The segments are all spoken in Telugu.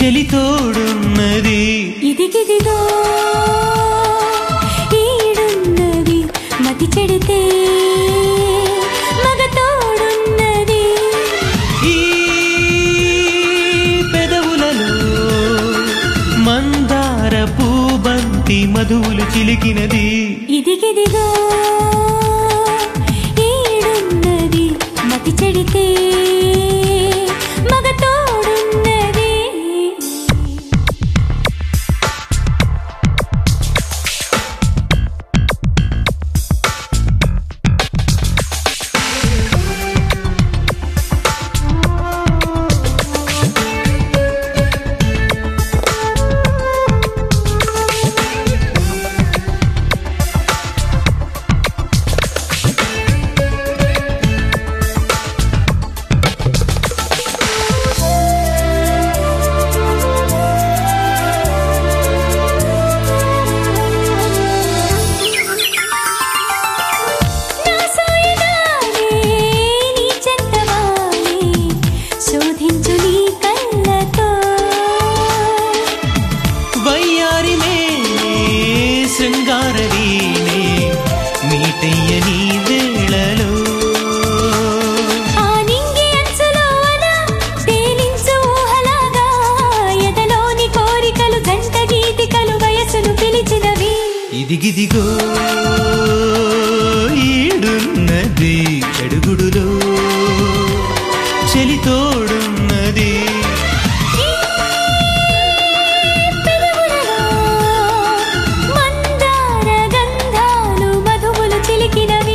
చెలితోడున్నది ఇదిగిదిగో ఈడున్నది మతి చెడితే మగ తోడున్నది ఈ పెదవులలో మందార పూబంతి మధువులు చిలికినది ఇదిగిదిగో ఈడున్నది మతి చెడితే మగ తోడున్నది నా సోయగానే నీ చెంతవానే శోధించు నీ కళ్ళతో వయ్యారి మేనే శృంగార వీణే మీటయ్యని వేళలో ఆ నింగి అంచులో అలా తేలించు ఊహలాగా ఎదలోని కోరికలు జంట గీతికలు వయసును పిలిచినవి ఇదిగిదిగో ఈడున్నది చెడుగుడులో చెలితోడున్నది పెదవులలో మందార గంధాలు మధువులు చిలికినవి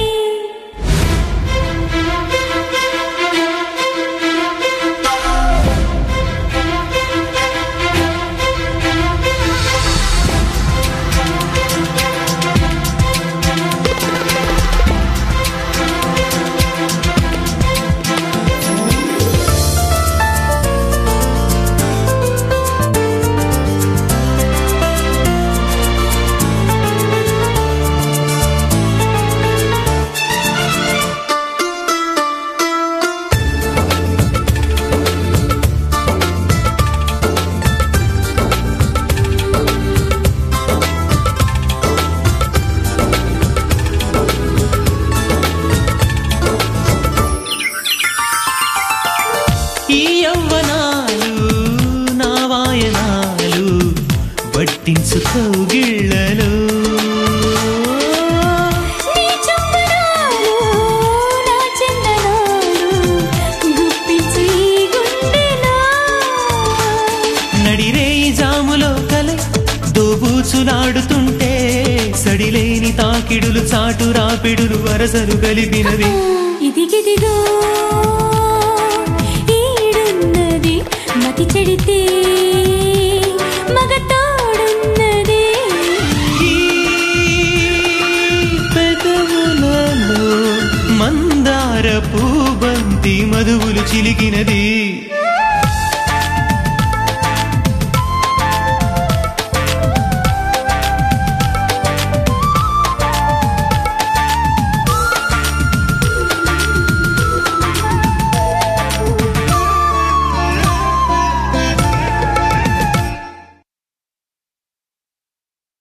ఈ యవ్వనాలు నా వాయనాలు వడ్డించు కౌగిళ్ళలో నీ చంపనాలు నా చందనాలు గుప్పించు ఈ గుండెలో నడిరేయి జాములో కలై దోబూచులాడుతుంటే సడిలేని తాకిడులు చాటు రాపిడులు వరసలు కలిపినవి ఇదిగిదిగో ఈడున్నది మతి చెడితే మగ తోడున్నది ఈ పెదవులలో మందార పూబంతి మధువులు చిలికినది